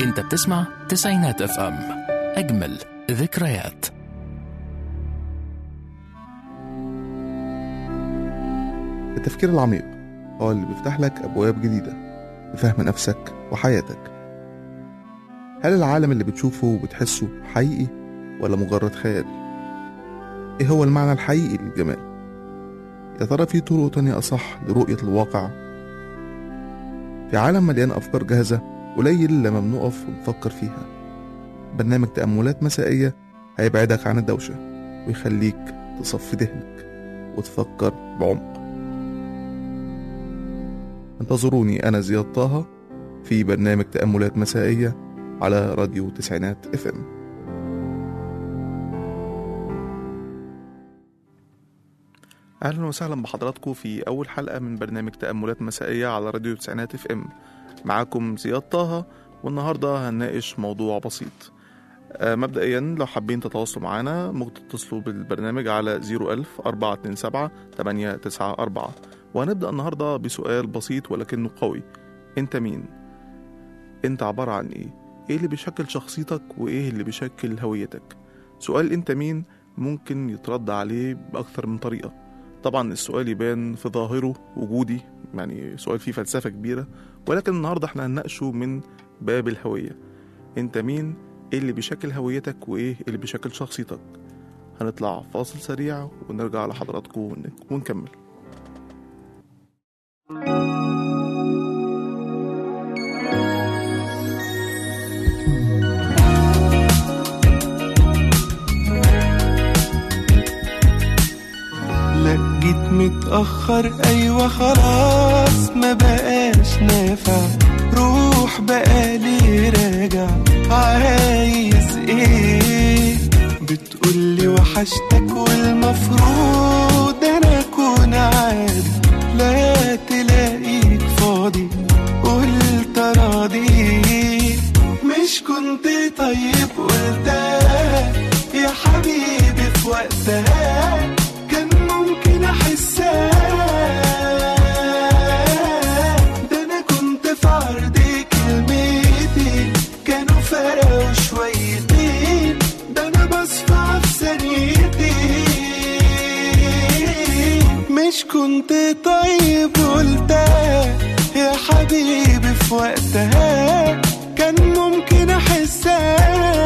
انت بتسمع تسعينات اف ام اجمل ذكريات التفكير العميق هو اللي بيفتح لك أبواب جديدة لفهم نفسك وحياتك هل العالم اللي بتشوفه وبتحسه حقيقي ولا مجرد خيال؟ إيه هو المعنى الحقيقي للجمال؟ يا ترى في طرق تانية أصح لرؤية الواقع؟ في عالم مليان أفكار جاهزة قليل لما بنقف ونفكر فيها برنامج تأملات مسائية هيبعدك عن الدوشة ويخليك تصفي ذهنك وتفكر بعمق انتظروني أنا زياد طه في برنامج تأملات مسائية على راديو تسعينات اف ام اهلا وسهلا بحضراتكم في اول حلقه من برنامج تاملات مسائيه على راديو تسعينات اف ام معاكم زياد طه والنهارده هنناقش موضوع بسيط آه، مبدئيا لو حابين تتواصلوا معنا ممكن تتصلوا بالبرنامج على 01000 427 894 وهنبدأ النهاردة بسؤال بسيط ولكنه قوي انت مين؟ انت عبارة عن ايه؟ ايه اللي بيشكل شخصيتك وايه اللي بيشكل هويتك؟ سؤال انت مين ممكن يترد عليه بأكثر من طريقة طبعا السؤال يبان في ظاهره وجودي يعني سؤال فيه فلسفة كبيرة ولكن النهاردة احنا هنناقشه من باب الهوية انت مين؟ ايه اللي بيشكل هويتك وايه اللي بيشكل شخصيتك؟ هنطلع فاصل سريع ونرجع لحضراتكم ون- ونكمل لا جيت متأخر أيوة خلاص ما بقاش نافع روح بقالي راجع عايز ايه بتقولي وحشتك والمفروض انا اكون عادي لا تلاقيك فاضي قلت راضي مش كنت طيب قلتها يا حبيبي في وقتها كان ممكن احسها ده انا كنت في عرض كلمتين كانوا فرقوا شويتين ده انا بصفى في ثانيتين مش كنت طيب قلتها يا حبيبي في وقتها كان ممكن احسها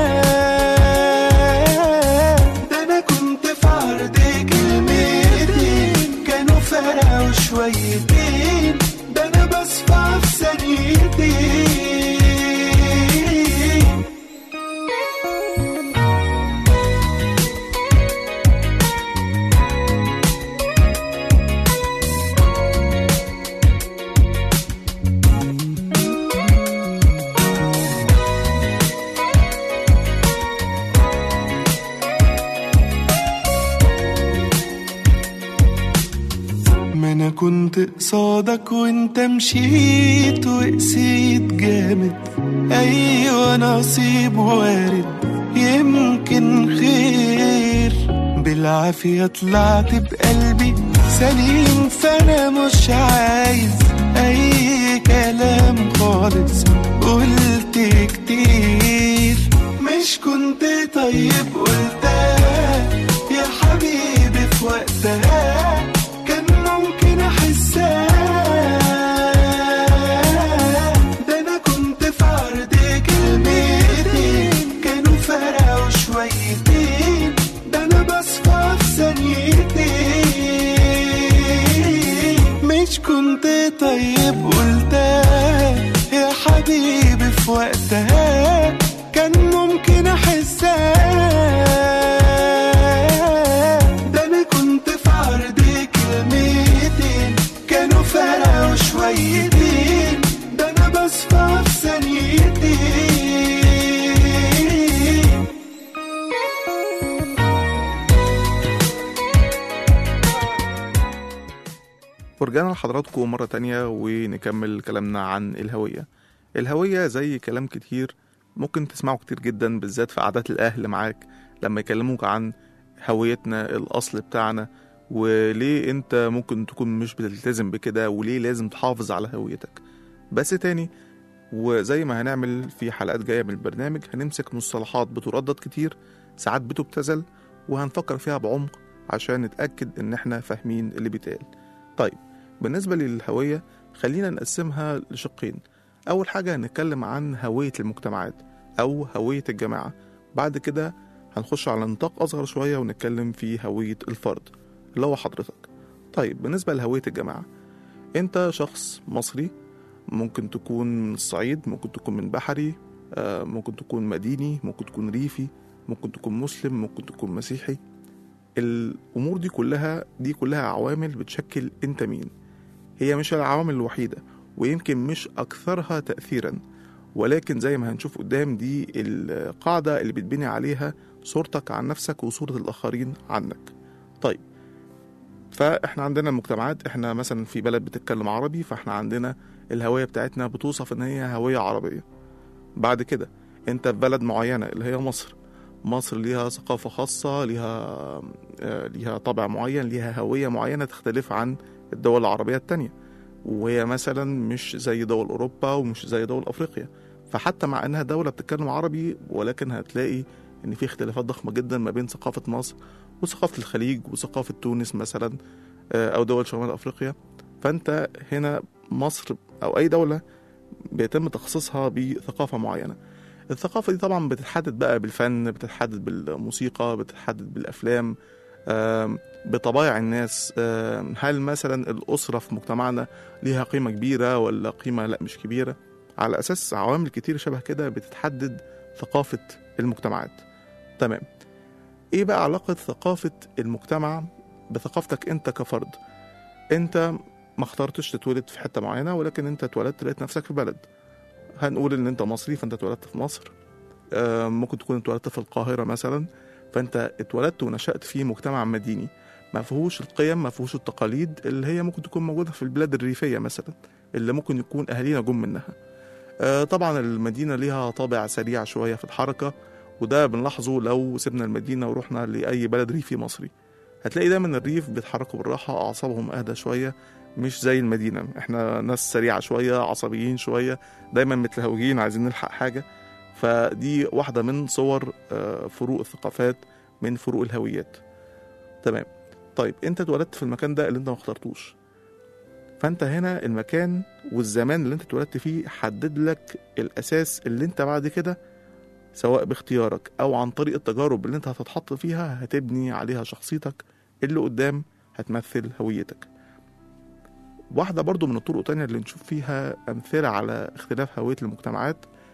ده انا كنت في عرض كلمتين كانوا فرقوا شويتين ده انا بصفى في ثانيتين ما انا كنت قصادك وانت مشيت وقسيت جامد ايوه نصيب وارد يمكن خير بالعافية طلعت بقلبي سليم فانا مش عايز اي كلام خالص قلت كتير مش كنت طيب قلتها يا حبيبي في وقتها كان ممكن احسها ده انا كنت في عرض كلمتين كانوا فرقوا شويتين ده انا بصفى في ثانيتين مش كنت طيب قلتها يا حبيبي في وقتها كان ممكن احسها ده انا كنت في عرض كلمتين كانوا فرقوا شويتين ده انا بصفى في ثانيتين ورجعنا لحضراتكم مرة تانية ونكمل كلامنا عن الهوية الهوية زي كلام كتير ممكن تسمعه كتير جدا بالذات في عادات الأهل معاك لما يكلموك عن هويتنا الأصل بتاعنا وليه انت ممكن تكون مش بتلتزم بكده وليه لازم تحافظ على هويتك بس تاني وزي ما هنعمل في حلقات جاية من البرنامج هنمسك مصطلحات بتردد كتير ساعات بتبتذل وهنفكر فيها بعمق عشان نتأكد إن إحنا فاهمين اللي بيتقال طيب بالنسبة للهوية خلينا نقسمها لشقين أول حاجة هنتكلم عن هوية المجتمعات أو هوية الجماعة بعد كده هنخش على نطاق أصغر شوية ونتكلم في هوية الفرد اللي هو حضرتك طيب بالنسبة لهوية الجماعة أنت شخص مصري ممكن تكون من الصعيد ممكن تكون من بحري آه، ممكن تكون مديني ممكن تكون ريفي ممكن تكون مسلم ممكن تكون مسيحي الأمور دي كلها دي كلها عوامل بتشكل أنت مين هي مش العوامل الوحيدة ويمكن مش أكثرها تأثيرا ولكن زي ما هنشوف قدام دي القاعدة اللي بتبني عليها صورتك عن نفسك وصورة الآخرين عنك طيب فاحنا عندنا المجتمعات احنا مثلا في بلد بتتكلم عربي فاحنا عندنا الهوية بتاعتنا بتوصف ان هي هوية عربية بعد كده انت في بلد معينة اللي هي مصر مصر ليها ثقافة خاصة ليها آه، ليها طابع معين ليها هوية معينة تختلف عن الدول العربية التانية وهي مثلا مش زي دول أوروبا ومش زي دول أفريقيا فحتى مع إنها دولة بتتكلم عربي ولكن هتلاقي إن في اختلافات ضخمة جدا ما بين ثقافة مصر وثقافة الخليج وثقافة تونس مثلا آه، أو دول شمال أفريقيا فأنت هنا مصر أو أي دولة بيتم تخصيصها بثقافة معينة الثقافة دي طبعا بتتحدد بقى بالفن بتتحدد بالموسيقى بتتحدد بالأفلام آم، بطبايع الناس آم، هل مثلا الأسرة في مجتمعنا ليها قيمة كبيرة ولا قيمة لا مش كبيرة على أساس عوامل كتير شبه كده بتتحدد ثقافة المجتمعات تمام ايه بقى علاقة ثقافة المجتمع بثقافتك انت كفرد انت ما اخترتش تتولد في حتة معينة ولكن انت اتولدت لقيت نفسك في بلد هنقول ان انت مصري فانت اتولدت في مصر آه، ممكن تكون اتولدت في القاهرة مثلا فانت اتولدت ونشأت في مجتمع مديني ما فيهوش القيم ما فيهوش التقاليد اللي هي ممكن تكون موجودة في البلاد الريفية مثلا اللي ممكن يكون أهالينا جم منها آه، طبعا المدينة ليها طابع سريع شوية في الحركة وده بنلاحظه لو سيبنا المدينة ورحنا لأي بلد ريفي مصري هتلاقي دايما الريف بيتحركوا بالراحة أعصابهم أهدى شوية مش زي المدينة احنا ناس سريعة شوية عصبيين شوية دايما متلهوجين عايزين نلحق حاجة فدي واحدة من صور آه، فروق الثقافات من فروق الهويات تمام طيب انت اتولدت في المكان ده اللي انت ما اخترتوش فانت هنا المكان والزمان اللي انت اتولدت فيه حدد لك الاساس اللي انت بعد كده سواء باختيارك او عن طريق التجارب اللي انت هتتحط فيها هتبني عليها شخصيتك اللي قدام هتمثل هويتك واحدة برضو من الطرق التانية اللي نشوف فيها أمثلة على اختلاف هوية المجتمعات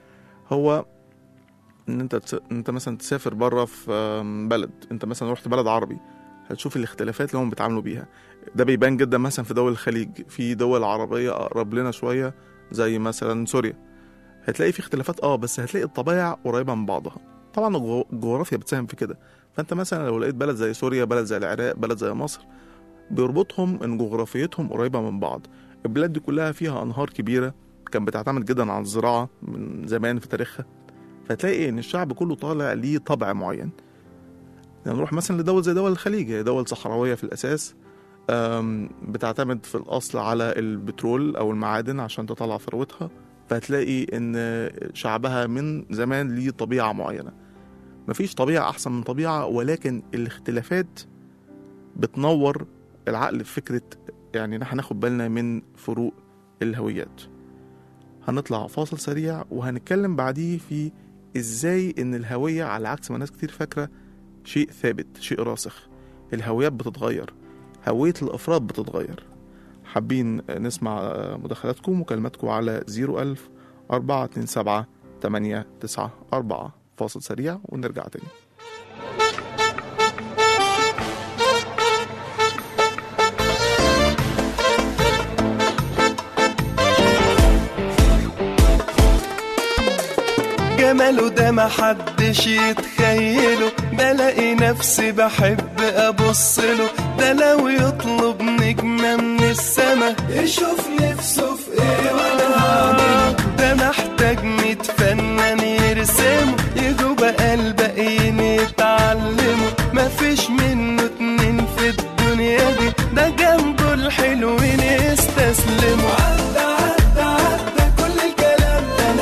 هو إن أنت تس... إن أنت مثلا تسافر بره في آم، بلد أنت مثلا رحت بلد عربي هتشوف الاختلافات اللي هم بيتعاملوا بيها ده بيبان جدا مثلا في دول الخليج في دول عربية أقرب لنا شوية زي مثلا سوريا هتلاقي في اختلافات اه بس هتلاقي الطبيعة قريبة من بعضها طبعا الجغ- الجغرافيا بتساهم في كده فانت مثلا لو لقيت بلد زي سوريا بلد زي العراق بلد زي مصر بيربطهم ان جغرافيتهم قريبة من بعض البلاد دي كلها فيها انهار كبيرة كان بتعتمد جدا على الزراعة من زمان في تاريخها فتلاقي ان الشعب كله طالع ليه طبع معين يعني نروح مثلا لدول زي دول الخليج هي دول صحراوية في الأساس أم، بتعتمد في الأصل على البترول أو المعادن عشان تطلع ثروتها فهتلاقي إن شعبها من زمان ليه طبيعة معينة مفيش طبيعة أحسن من طبيعة ولكن الاختلافات بتنور العقل في فكرة يعني نحن هناخد بالنا من فروق الهويات هنطلع فاصل سريع وهنتكلم بعديه في ازاي ان الهوية على عكس ما ناس كتير فاكرة شيء ثابت شيء راسخ الهويات بتتغير هوية الأفراد بتتغير حابين نسمع مداخلاتكم وكلماتكم على 01000 427 894 فاصل سريع ونرجع تاني جماله ده محدش يتخيله بلاقي نفسي بحب ابصله ده لو يطلب نجمة من السما يشوف نفسه في ايه وانا هعمله ده محتاج ميت فنان يرسمه يجوا بقى الباقيين يتعلموا مفيش منه اتنين في الدنيا دي ده جنبه الحلوين يستسلموا عدى عدى عدى كل الكلام ده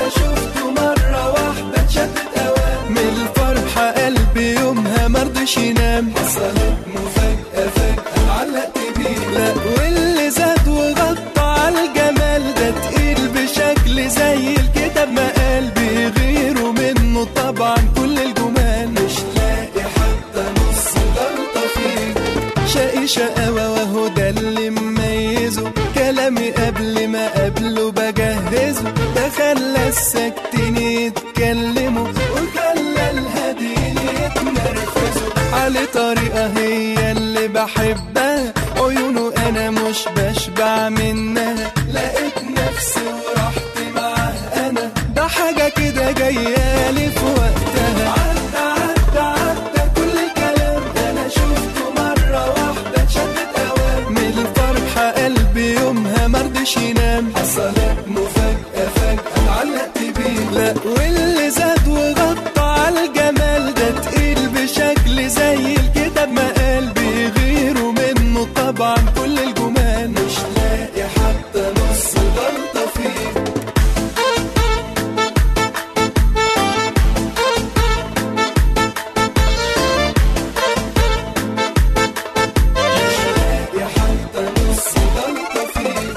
قبل ما قبله بجهزه ده خلى الساكتين يتكلموا وخلى الهاديين يتنرفزوا على طريقة هي اللي بحبها عيونه أنا مش بشبع منها لقيت نفسي ورحت معاه أنا ده حاجة كده جايالي في وقتها عدى عدى عدى كل الكلام ده أنا شفته مرة واحدة اتشدت أوام من الفرحة قلبي يومها مرضش ينام حصلت مفاجأة فجأة اتعلقت بيه لا واللي زاد وغطى على الجمال ده تقيل بشكل زي الكتاب ما قال بيغيروا منه طبعا كل الجمال مش لاقي حتى نص غلطة فيه مش لاقي حتى نص غلطة فيه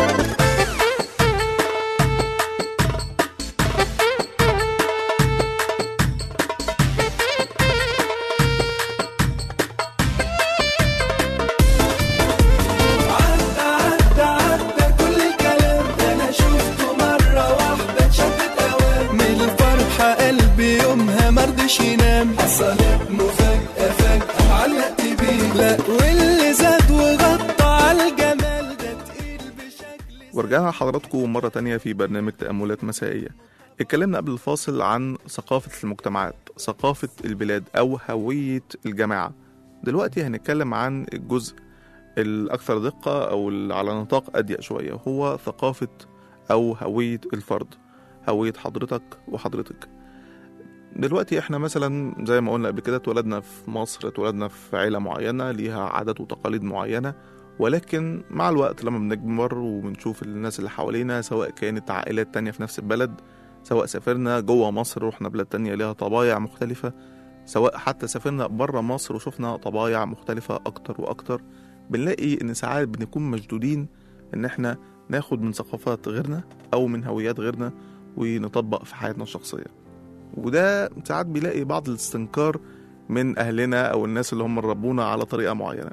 عدى عدى عدى كل الكلام ده انا شفته مرة واحدة اتشدت اوام من الفرحة قلبي يومها مرضش ينام حصلت مفاجأة فجأة اتعلقت بيه لا واللي زاد وغطى على الجمال ده تقيل بشكل ورجعنا لحضراتكم مرة تانية في برنامج تأملات مسائية اتكلمنا قبل الفاصل عن ثقافة المجتمعات ثقافة البلاد أو هوية الجماعة دلوقتي هنتكلم عن الجزء الأكثر دقة أو اللي على نطاق أضيق شوية هو ثقافة أو هوية الفرد هوية حضرتك وحضرتك دلوقتي احنا مثلا زي ما قلنا قبل كده اتولدنا في مصر اتولدنا في عيلة معينة ليها عادات وتقاليد معينة ولكن مع الوقت لما بنكبر وبنشوف الناس اللي حوالينا سواء كانت عائلات تانية في نفس البلد سواء سافرنا جوه مصر رحنا بلاد تانية ليها طبايع مختلفة سواء حتى سافرنا بره مصر وشفنا طبايع مختلفة أكتر وأكتر بنلاقي إن ساعات بنكون مشدودين إن إحنا ناخد من ثقافات غيرنا أو من هويات غيرنا ونطبق في حياتنا الشخصية وده ساعات بيلاقي بعض الاستنكار من أهلنا أو الناس اللي هم ربونا على طريقة معينة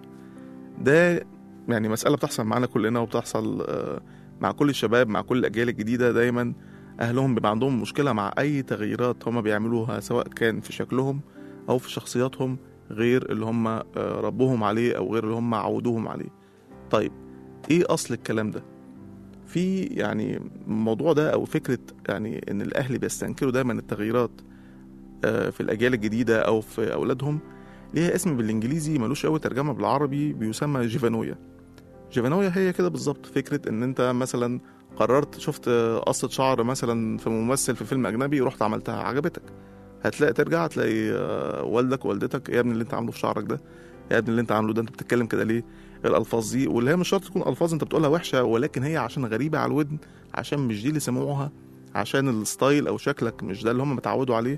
ده يعني مسألة بتحصل معانا كلنا وبتحصل آه، مع كل الشباب مع كل الأجيال الجديدة دايما أهلهم بيبقى عندهم مشكلة مع أي تغييرات هم بيعملوها سواء كان في شكلهم أو في شخصياتهم غير اللي هم آه، ربوهم عليه أو غير اللي هم عودوهم عليه طيب إيه أصل الكلام ده؟ في يعني الموضوع ده أو فكرة يعني إن الأهل بيستنكروا دايما التغييرات آه، في الأجيال الجديدة أو في أولادهم ليها اسم بالإنجليزي ملوش أوي ترجمة بالعربي بيسمى جيفانويا جيفانويا هي كده بالظبط فكرة إن أنت مثلا قررت شفت قصة شعر مثلا في ممثل في فيلم أجنبي ورحت عملتها عجبتك هتلاقي ترجع تلاقي آه، والدك ووالدتك إيه يا ابني اللي أنت عامله في شعرك ده يا ابني اللي أنت عامله ده أنت بتتكلم كده ليه الألفاظ دي واللي هي مش شرط تكون ألفاظ أنت بتقولها وحشة ولكن هي عشان غريبة على الودن عشان مش دي اللي سمعوها عشان الستايل أو شكلك مش ده اللي هم متعودوا عليه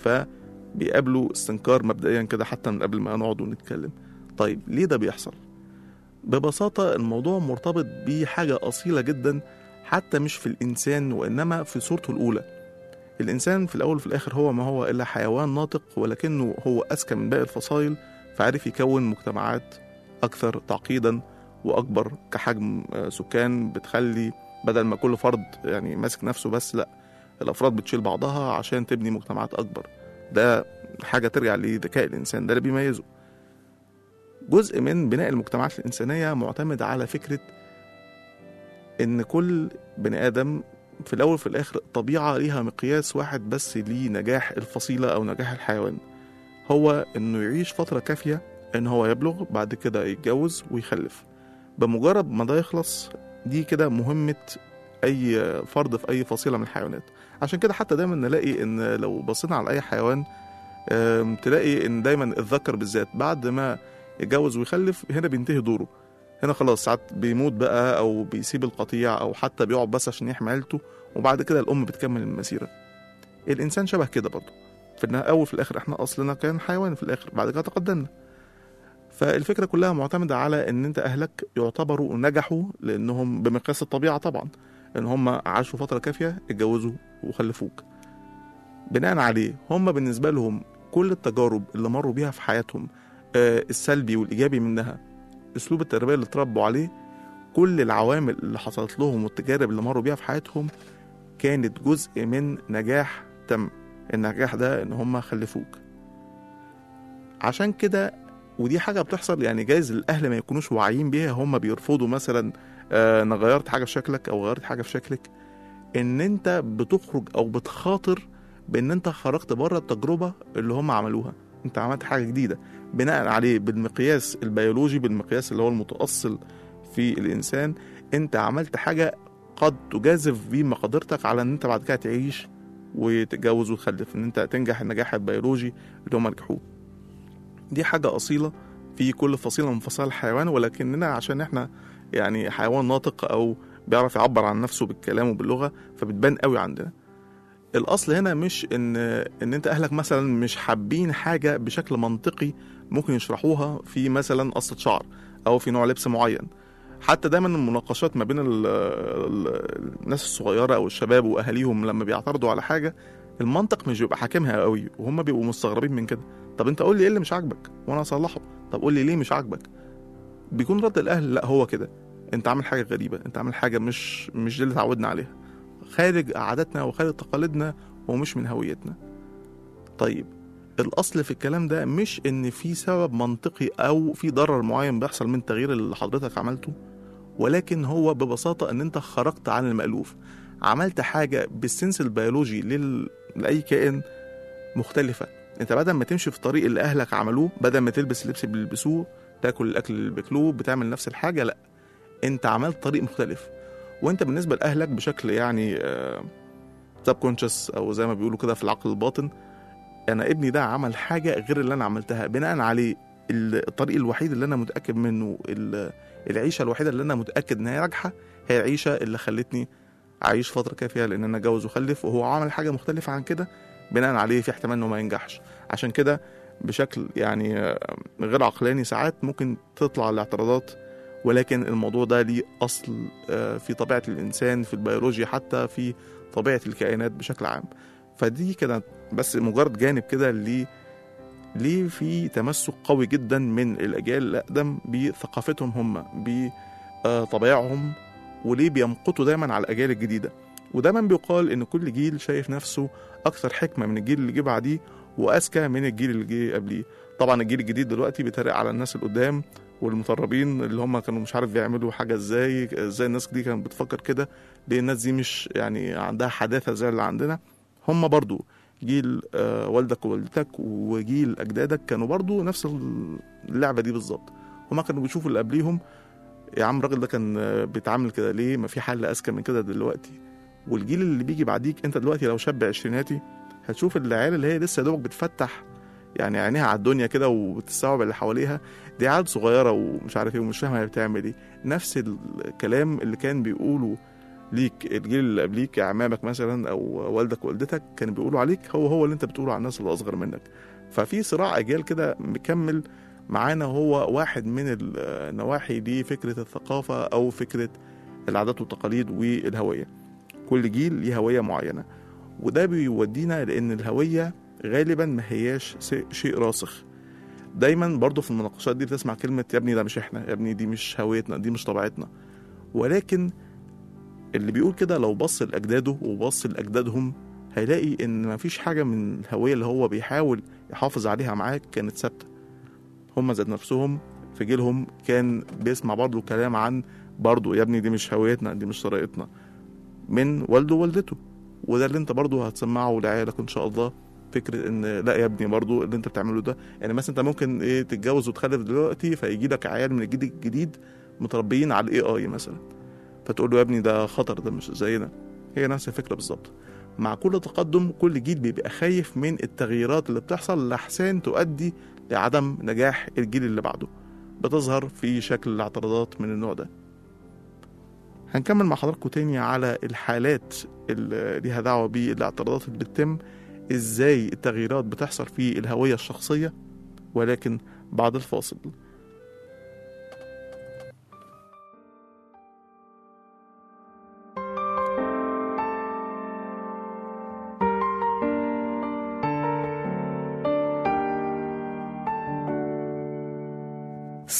فبيقابلوا استنكار مبدئيا كده حتى من قبل ما نقعد ونتكلم طيب ليه ده بيحصل ببساطة الموضوع مرتبط بحاجة أصيلة جدا حتى مش في الإنسان وإنما في صورته الأولى الإنسان في الأول وفي الآخر هو ما هو إلا حيوان ناطق ولكنه هو أذكى من باقي الفصائل فعرف يكون مجتمعات أكثر تعقيدا وأكبر كحجم آه، سكان بتخلي بدل ما كل فرد يعني ماسك نفسه بس لأ الأفراد بتشيل بعضها عشان تبني مجتمعات أكبر ده حاجة ترجع لذكاء الإنسان ده اللي بيميزه جزء من بناء المجتمعات الإنسانية معتمد على فكرة إن كل بني آدم في الأول وفي الآخر الطبيعة ليها مقياس واحد بس لنجاح الفصيلة أو نجاح الحيوان هو إنه يعيش فترة كافية إن هو يبلغ بعد كده يتجوز ويخلف بمجرد ما ده يخلص دي كده مهمة أي فرد في أي فصيلة من الحيوانات عشان كده حتى دايما نلاقي إن لو بصينا على أي حيوان آم، تلاقي إن دايما الذكر بالذات بعد ما يتجوز ويخلف هنا بينتهي دوره هنا خلاص ساعات بيموت بقى او بيسيب القطيع او حتى بيقعد بس عشان يحمي عيلته وبعد كده الام بتكمل المسيره الانسان شبه كده برضه في الاول في الاخر احنا اصلنا كان حيوان في الاخر بعد كده تقدمنا فالفكره كلها معتمده على ان انت اهلك يعتبروا نجحوا لانهم بمقياس الطبيعه طبعا ان هم عاشوا فتره كافيه اتجوزوا وخلفوك بناء عليه هم بالنسبه لهم كل التجارب اللي مروا بيها في حياتهم آه، السلبي والايجابي منها اسلوب التربيه اللي اتربوا عليه كل العوامل اللي حصلت لهم والتجارب اللي مروا بيها في حياتهم كانت جزء من نجاح تم النجاح ده ان هم خلفوك عشان كده ودي حاجة بتحصل يعني جايز الأهل ما يكونوش واعيين بيها هم بيرفضوا مثلا آه أنا غيرت حاجة في شكلك أو غيرت حاجة في شكلك إن أنت بتخرج أو بتخاطر بإن أنت خرجت بره التجربة اللي هم عملوها أنت عملت حاجة جديدة بناء عليه بالمقياس البيولوجي بالمقياس اللي هو المتأصل في الإنسان أنت عملت حاجة قد تجازف بيه مقدرتك على إن أنت بعد كده تعيش وتتجوز وتخلف إن أنت تنجح النجاح البيولوجي اللي هم نجحوه دي حاجة أصيلة في كل فصيلة من فصائل الحيوان ولكننا عشان احنا يعني حيوان ناطق أو بيعرف يعبر عن نفسه بالكلام وباللغة فبتبان قوي عندنا الأصل هنا مش إن إن أنت أهلك مثلا مش حابين حاجة بشكل منطقي ممكن يشرحوها في مثلا قصة شعر أو في نوع لبس معين حتى دايما المناقشات ما بين ال ال الناس الصغيرة أو الشباب وأهاليهم لما بيعترضوا على حاجة المنطق مش بيبقى حاكمها قوي وهم بيبقوا مستغربين من كده طب انت قول لي ايه اللي مش عاجبك وانا اصلحه طب قول لي ليه مش عاجبك بيكون رد الاهل لا هو كده انت عامل حاجه غريبه انت عامل حاجه مش مش دي اللي اتعودنا عليها خارج عاداتنا وخارج تقاليدنا ومش من هويتنا طيب الاصل في الكلام ده مش ان في سبب منطقي او في ضرر معين بيحصل من التغيير اللي حضرتك عملته ولكن هو ببساطه ان انت خرجت عن المالوف عملت حاجه بالسنس البيولوجي لل... لاي كائن مختلفه انت بدل ما تمشي في الطريق اللي اهلك عملوه بدل ما تلبس اللبس اللي بيلبسوه تاكل الاكل اللي بياكلوه بتعمل نفس الحاجه لا انت عملت طريق مختلف وانت بالنسبه لاهلك بشكل يعني سب كونشس او زي ما بيقولوا كده في العقل الباطن انا ابني ده عمل حاجه غير اللي انا عملتها بناء عليه الطريق الوحيد اللي انا متاكد منه العيشه الوحيده اللي انا متاكد ان هي ناجحه هي العيشه اللي خلتني اعيش فتره كافيه لان انا اتجوز وخلف وهو عمل حاجه مختلفه عن كده بناء عليه في احتمال انه ما ينجحش عشان كده بشكل يعني غير عقلاني ساعات ممكن تطلع الاعتراضات ولكن الموضوع ده ليه اصل في طبيعه الانسان في البيولوجيا حتى في طبيعه الكائنات بشكل عام فدي كده بس مجرد جانب كده ليه ليه في تمسك قوي جدا من الاجيال الاقدم بثقافتهم هم بطبيعهم وليه بيمقتوا دايما على الاجيال الجديده ودايما بيقال ان كل جيل شايف نفسه اكثر حكمه من الجيل اللي جه بعديه واذكى من الجيل اللي جه قبليه طبعا الجيل الجديد دلوقتي بيتريق على الناس القدام والمطربين اللي هم كانوا مش عارف بيعملوا حاجه ازاي ازاي الناس دي كانت بتفكر كده ليه الناس دي مش يعني عندها حداثه زي اللي عندنا هم برضو جيل آه والدك ووالدتك وجيل اجدادك كانوا برضو نفس اللعبه دي بالظبط هما كانوا بيشوفوا اللي قبليهم يا عم الراجل ده كان بيتعامل كده ليه ما في حل اذكى من كده دلوقتي والجيل اللي بيجي بعديك انت دلوقتي لو شاب عشريناتي هتشوف العيال اللي هي لسه دوبك بتفتح يعني عينيها على الدنيا كده وبتستوعب اللي حواليها دي عيال صغيره ومش عارف ايه ومش فاهمه هي بتعمل ايه نفس الكلام اللي كان بيقوله ليك الجيل اللي قبليك اعمامك مثلا او والدك ووالدتك كانوا بيقولوا عليك هو هو اللي انت بتقوله على الناس اللي اصغر منك ففي صراع اجيال كده مكمل معانا هو واحد من النواحي دي فكره الثقافه او فكره العادات والتقاليد والهويه كل جيل ليه هويه معينه وده بيودينا لان الهويه غالبا ما هياش شيء راسخ دايما برضو في المناقشات دي بتسمع كلمه يا ابني ده مش احنا يا ابني دي مش هويتنا دي مش طبيعتنا ولكن اللي بيقول كده لو بص لاجداده وبص لاجدادهم هيلاقي ان مفيش حاجه من الهويه اللي هو بيحاول يحافظ عليها معاك كانت ثابته هم ذات نفسهم في جيلهم كان بيسمع برضه كلام عن برضه يا ابني دي مش هويتنا دي مش طريقتنا من والده ووالدته وده اللي انت برضه هتسمعه لعيالك ان شاء الله فكره ان لا يا ابني برضه اللي انت بتعمله ده يعني مثلا انت ممكن ايه تتجوز وتخلف دلوقتي فيجي لك عيال من الجيل الجديد متربيين على الاي اي مثلا فتقول له يا ابني ده خطر ده مش زينا هي نفس الفكره بالظبط مع كل تقدم كل جيل بيبقى خايف من التغييرات اللي بتحصل لحسان تؤدي لعدم نجاح الجيل اللي بعده بتظهر في شكل الاعتراضات من النوع ده هنكمل مع حضراتكم تاني على الحالات اللي ليها دعوة بالاعتراضات اللي بتتم ازاي التغييرات بتحصل في الهوية الشخصية ولكن بعد الفاصل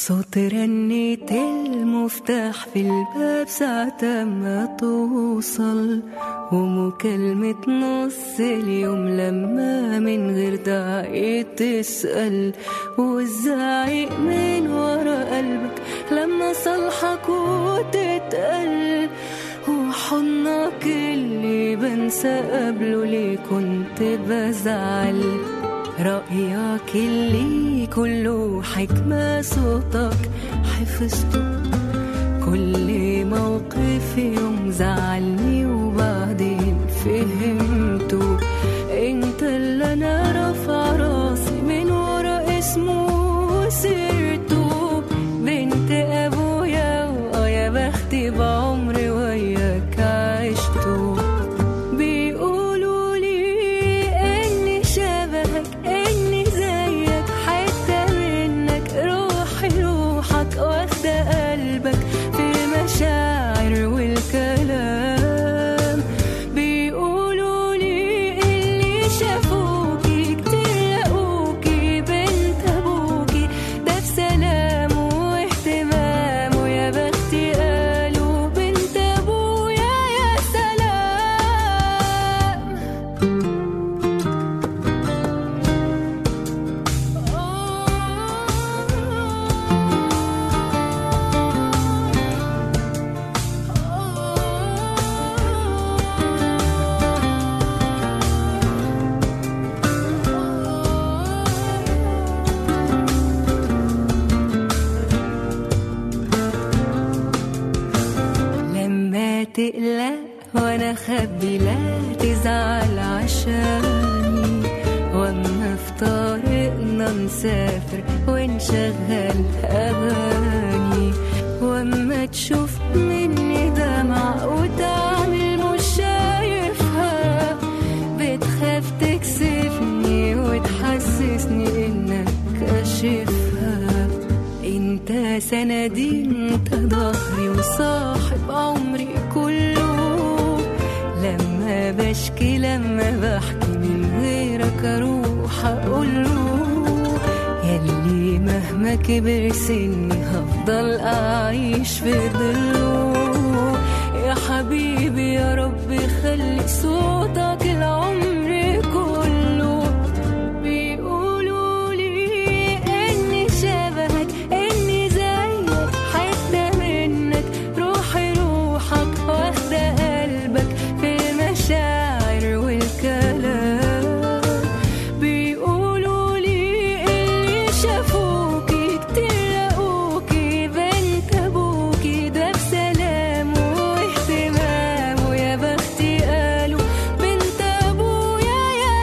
صوت رنة المفتاح في الباب ساعة ما توصل ومكالمة نص اليوم لما من غير داعي تسأل والزعيق من ورا قلبك لما صالحك وتتقل وحضنك اللي بنسى قبله ليه كنت بزعل رأيك اللي كله حكمة صوتك حفظته كل موقف يوم زعلني وبعدين فهمته انت اللي انا رافع راسي من ورا اسمه وسيرته بنت ابويا واه يا بختي بعمري وياك عشته بيقولوا لي اني شبهك اني زيك حتة منك روحي روحك واخدة قلبك في مشاعر والكلام بيقولوا لي اللي شافوكي كتير لقوكي بنت ابوكي ده بسلام واهتمام ويا بختي قالوا بنت ابويا يا سلام لما تقلق وانا خبي لا تزعل عشاني واما في طريقنا نسافر ونشغل اغاني واما تشوف مني دمع وتعمل مش شايفها بتخاف تكسفني وتحسسني انك كاشفها انت سندي انت ظهري وصاحب عمري كله لما بشكي لما بحكي من غيرك اروح اقوله يلي مهما كبر سني هفضل اعيش في ظله يا حبيبي يا رب خلي صوتك العمر كله بيقولوا لي اني شبهك اني زيك حتة منك روحي روحك واخدة قلبك في مشاعر والكلام بيقولوا لي اللي شافوكي كتير لقوكي بنت ابوكي ده بسلام واهتمام ويا بختي قالوا بنت ابويا يا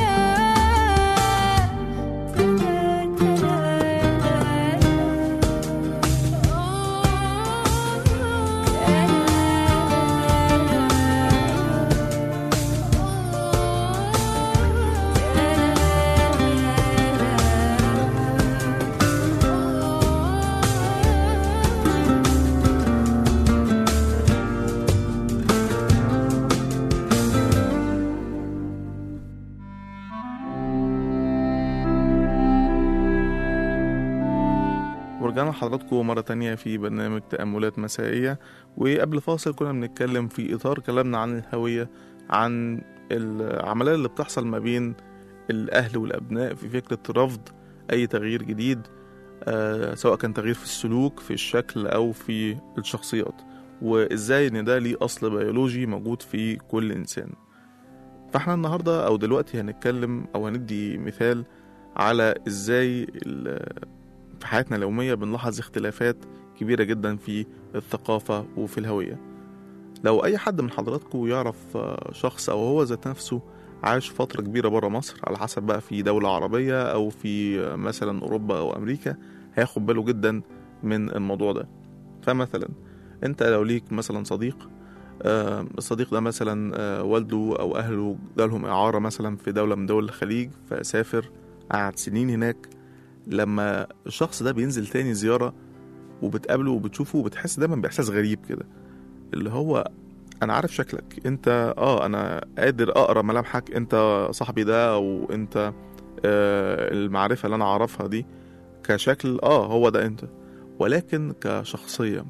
ورجعنا لحضراتكم مرة تانية في برنامج تأملات مسائية وقبل فاصل كنا بنتكلم في إطار كلامنا عن الهوية عن العملية اللي بتحصل ما بين الأهل والأبناء في فكرة رفض أي تغيير جديد آه، سواء كان تغيير في السلوك في الشكل أو في الشخصيات وإزاي إن ده ليه أصل بيولوجي موجود في كل إنسان فاحنا النهاردة أو دلوقتي هنتكلم أو هندي مثال على إزاي ال- في حياتنا اليومية بنلاحظ اختلافات كبيرة جدا في الثقافة وفي الهوية لو أي حد من حضراتكم يعرف آه، شخص أو هو ذات نفسه عاش فترة كبيرة برا مصر على حسب بقى في دولة عربية أو في آه، مثلا أوروبا أو أمريكا هياخد باله جدا من الموضوع ده فمثلا أنت لو ليك مثلا صديق آه، الصديق ده مثلا آه، والده أو أهله جالهم إعارة مثلا في دولة من دول الخليج فسافر قعد سنين هناك لما الشخص ده بينزل تاني زيارة وبتقابله وبتشوفه وبتحس دايما بإحساس غريب كده اللي هو أنا عارف شكلك أنت آه أنا قادر أقرأ ملامحك أنت صاحبي ده أو أنت آه المعرفة اللي أنا أعرفها دي كشكل آه هو ده أنت ولكن كشخصية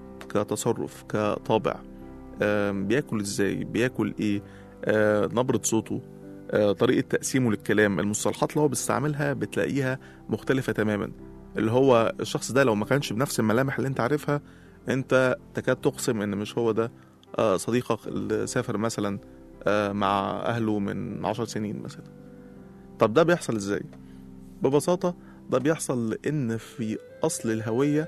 كتصرف كطابع آم، بياكل ازاي بياكل ايه آه، نبرة صوته آه، طريقة تقسيمه للكلام المصطلحات اللي هو بيستعملها بتلاقيها مختلفة تماما اللي هو الشخص ده لو ما كانش بنفس الملامح اللي انت عارفها انت تكاد تقسم ان مش هو ده آه، صديقك اللي سافر مثلا آه، مع اهله من عشر سنين مثلا طب ده بيحصل ازاي ببساطة ده بيحصل لان في اصل الهوية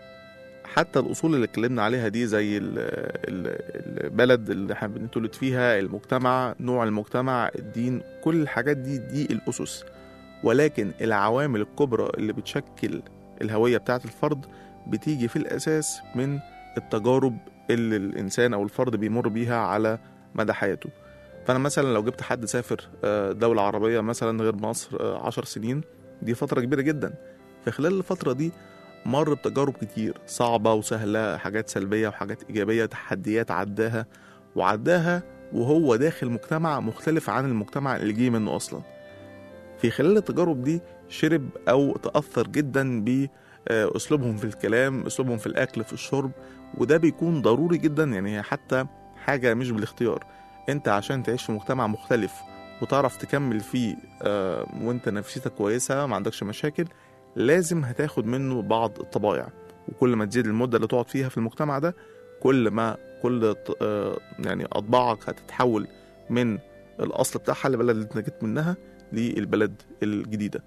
حتى الاصول اللي اتكلمنا عليها دي زي ال- ال- البلد اللي احنا بنتولد فيها المجتمع نوع المجتمع الدين كل الحاجات دي دي الاسس ولكن العوامل الكبرى اللي بتشكل الهوية بتاعت الفرد بتيجي في الأساس من التجارب اللي الإنسان أو الفرد بيمر بيها على مدى حياته فأنا مثلا لو جبت حد سافر آه، دولة عربية مثلا غير مصر آه، عشر سنين دي فترة كبيرة جدا في خلال الفترة دي مر بتجارب كتير صعبة وسهلة حاجات سلبية وحاجات إيجابية تحديات عداها وعداها وهو داخل مجتمع مختلف عن المجتمع اللي جه منه أصلا في خلال التجارب دي شرب أو تأثر جدا بأسلوبهم في الكلام أسلوبهم في الأكل في الشرب وده بيكون ضروري جدا يعني هي حتى حاجة مش بالاختيار أنت عشان تعيش في مجتمع مختلف وتعرف تكمل فيه آه، وانت نفسيتك كويسة ما عندكش مشاكل لازم هتاخد منه بعض الطبائع وكل ما تزيد المدة اللي تقعد فيها في المجتمع ده كل ما كل ط- آه، يعني أطباعك هتتحول من الأصل بتاعها البلد اللي انت جيت منها للبلد الجديدة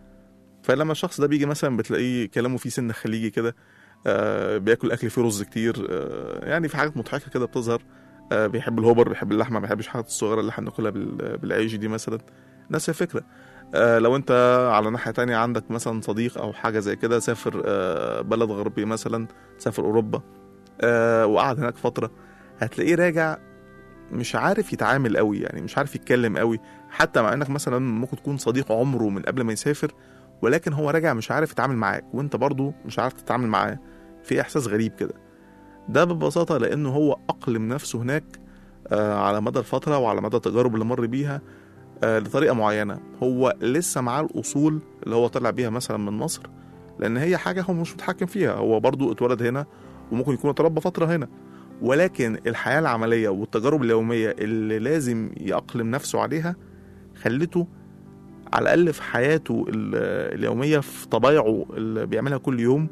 فلما الشخص ده بيجي مثلا بتلاقيه كلامه فيه سنة خليجي كده آه بياكل أكل فيه رز كتير آه يعني في حاجات مضحكة كده بتظهر آه بيحب الهوبر بيحب اللحمة ما بيحبش الحاجات الصغيرة اللي احنا بناكلها بال- بالعيش دي مثلا نفس الفكرة آه لو انت على ناحية تانية عندك مثلا صديق أو حاجة زي كده سافر آه بلد غربي مثلا سافر أوروبا آه وقعد هناك فترة هتلاقيه راجع مش عارف يتعامل قوي يعني مش عارف يتكلم قوي حتى مع انك مثلا ممكن تكون صديق عمره من قبل ما يسافر ولكن هو راجع مش عارف يتعامل معاك وانت برضو مش عارف تتعامل معاه في احساس غريب كده ده ببساطة لانه هو اقلم نفسه هناك آه على مدى الفترة وعلى مدى التجارب اللي مر بيها آه لطريقة معينة هو لسه معاه الاصول اللي هو طلع بيها مثلا من مصر لان هي حاجة هو مش متحكم فيها هو برضو اتولد هنا وممكن يكون اتربى فترة هنا ولكن الحياة العملية والتجارب اليومية اللي لازم يأقلم نفسه عليها خلته على الأقل في حياته ال- اليومية في طبايعه اللي بيعملها كل يوم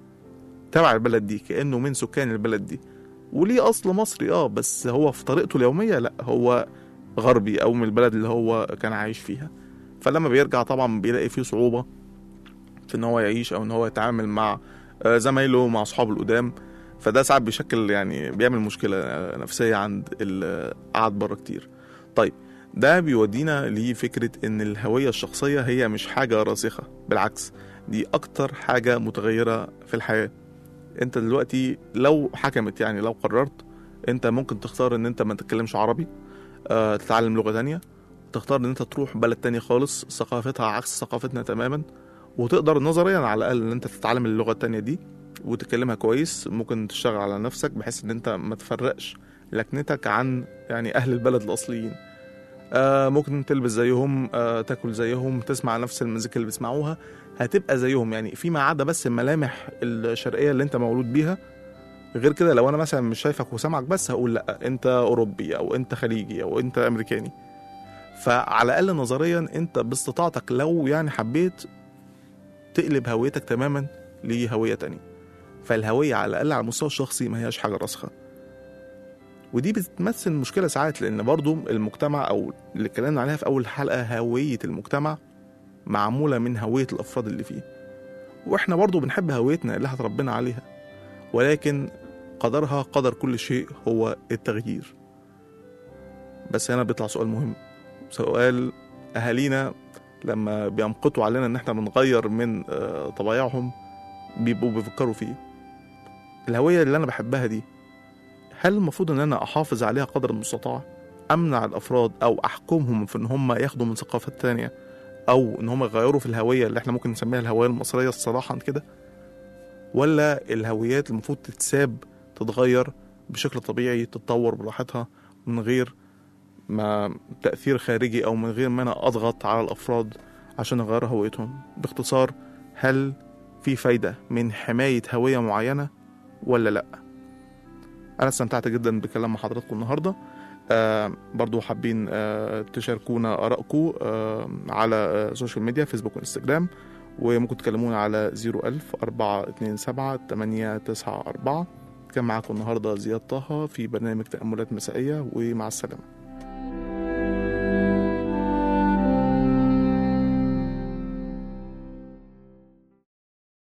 تبع البلد دي كأنه من سكان البلد دي وليه أصل مصري اه بس هو في طريقته اليومية لا هو غربي أو من البلد اللي هو كان عايش فيها فلما بيرجع طبعا بيلاقي فيه صعوبة في ان هو يعيش او ان هو يتعامل مع آه، زمايله مع اصحابه القدام فده ساعات بيشكل يعني بيعمل مشكلة آه، نفسية عند اللي قعد بره كتير طيب ده بيودينا لفكرة ان الهوية الشخصية هي مش حاجة راسخة بالعكس دي اكتر حاجة متغيرة في الحياة انت دلوقتي لو حكمت يعني لو قررت انت ممكن تختار ان انت ما تتكلمش عربي آه، تتعلم لغة تانية تختار ان انت تروح بلد تاني خالص ثقافتها عكس ثقافتنا تماما وتقدر نظريا على الاقل ان انت تتعلم اللغة التانية دي وتتكلمها كويس ممكن تشتغل على نفسك بحيث ان انت ما تفرقش لكنتك عن يعني اهل البلد الاصليين آه ممكن تلبس زيهم آه تاكل زيهم تسمع نفس المزيكا اللي بيسمعوها هتبقى زيهم يعني فيما عدا بس الملامح الشرقيه اللي انت مولود بيها غير كده لو انا مثلا مش شايفك وسامعك بس هقول لا انت اوروبي او انت خليجي او انت امريكاني فعلى الاقل نظريا انت باستطاعتك لو يعني حبيت تقلب هويتك تماما لهويه تانية فالهويه على الاقل على المستوى الشخصي ما هياش حاجه راسخه ودي بتمثل مشكله ساعات لان برضو المجتمع او اللي اتكلمنا عليها في اول حلقه هويه المجتمع معموله من هويه الافراد اللي فيه واحنا برضو بنحب هويتنا اللي احنا اتربينا عليها ولكن قدرها قدر كل شيء هو التغيير بس هنا بيطلع سؤال مهم سؤال اهالينا لما بيمقتوا علينا ان احنا بنغير من آه، طبايعهم بيبقوا بيفكروا فيه الهوية اللي انا بحبها دي هل المفروض ان انا احافظ عليها قدر المستطاع امنع الافراد او احكمهم في ان هم ياخدوا من ثقافات تانية او ان هم يغيروا في الهوية اللي احنا ممكن نسميها الهوية المصرية صراحة كده ولا الهويات المفروض تتساب تتغير بشكل طبيعي تتطور براحتها من غير ما تأثير خارجي أو من غير ما أنا أضغط على الأفراد عشان أغير هويتهم باختصار هل في فايدة من حماية هوية معينة ولا لأ أنا استمتعت جدا بكلام مع حضراتكم النهاردة آه برضو حابين آه تشاركونا آرائكم آه على آه سوشيال ميديا فيسبوك وانستجرام وممكن تكلمونا على 01000 427 894 كان معاكم النهاردة زياد طه في برنامج تأملات مسائية ومع السلامة